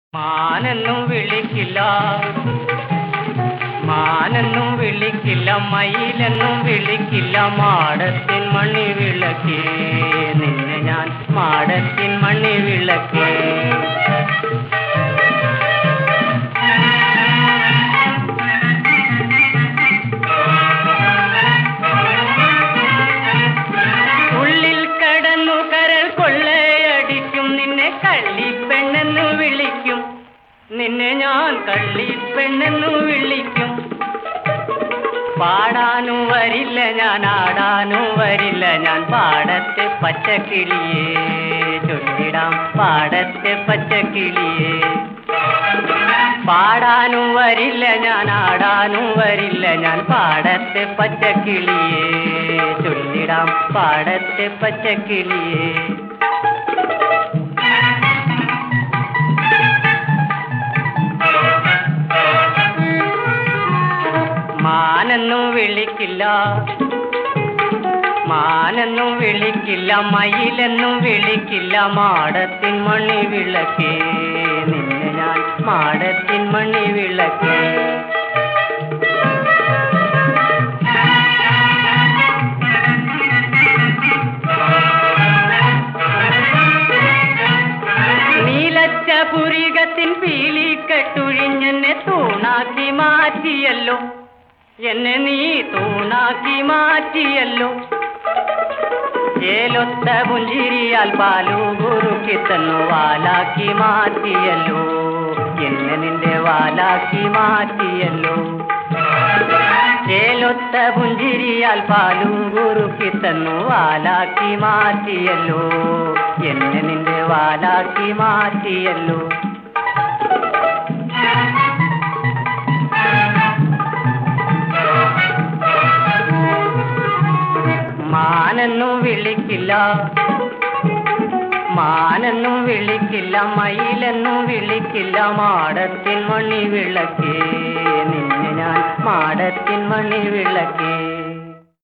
മാനെന്നും വിളിക്കില്ല മാനെന്നും വിളിക്കില്ല മയിലെന്നും വിളിക്കില്ല മാടത്തിൻ മണി വിളക്കേ നിന്നെ ഞാൻ മാടത്തിൻ മണി വിളക്കേ ഉള്ളിൽ കടന്നു കരൾ കൊള്ളയടിക്കും നിന്നെ കള്ളിപ്പെണ്ണെന്നു വിളിക്കും നിന്നെ ഞാൻ കള്ളിപ്പെണ്ണെന്നു വിളിക്കും പാടാനും വരില്ല ഞാൻ ആടാനും വരില്ല ഞാൻ പാടത്തെ പച്ചക്കിളിയേ ചൊല്ലിടാം പാടത്തെ പച്ചക്കിളിയേ പാടാനും വരില്ല ഞാൻ ആടാനും വരില്ല ഞാൻ പാടത്തെ പച്ചക്കിളിയേ ചൊല്ലിടാം പാടത്തെ പച്ചക്കിളിയേ മാനെന്നും വിളിക്കില്ല മാനെന്നും വിളിക്കില്ല മയിലെന്നും വിളിക്കില്ല മാടത്തിൻ മണി വിളക്കേ നിന്നെ ഞാൻ മാടത്തിൻ മണി വിളക്കേ നീലച്ച പുരികത്തിൻ പീലിക്കെട്ടുഴിഞ്ഞെന്നെ തൂണാക്കി മാറ്റിയല്ലോ എന്നെ നീ തൂണാക്കി മാറ്റിയല്ലോ ഏലൊത്ത പുഞ്ചിരിയാൽ പാലു കുറുക്കി തന്നു വാലാക്കി മാറ്റിയല്ലോ എന്നെ നിന്റെ വാലാക്കി മാറ്റിയല്ലോ ചേലൊത്ത പുഞ്ചിരിയാൽ പാലും കുറുക്കി തന്നു വാലാക്കി മാറ്റിയല്ലോ എന്നെ നിന്റെ വാലാക്കി മാറ്റിയല്ലോ മാനെന്നും വിളിക്കില്ല മാനെന്നും വിളിക്കില്ല മയിലെന്നും വിളിക്കില്ല മാടത്തിൻ മണി വിളക്കേ നിന്നെ ഞാൻ മാടത്തിൻ മണി വിളക്കേ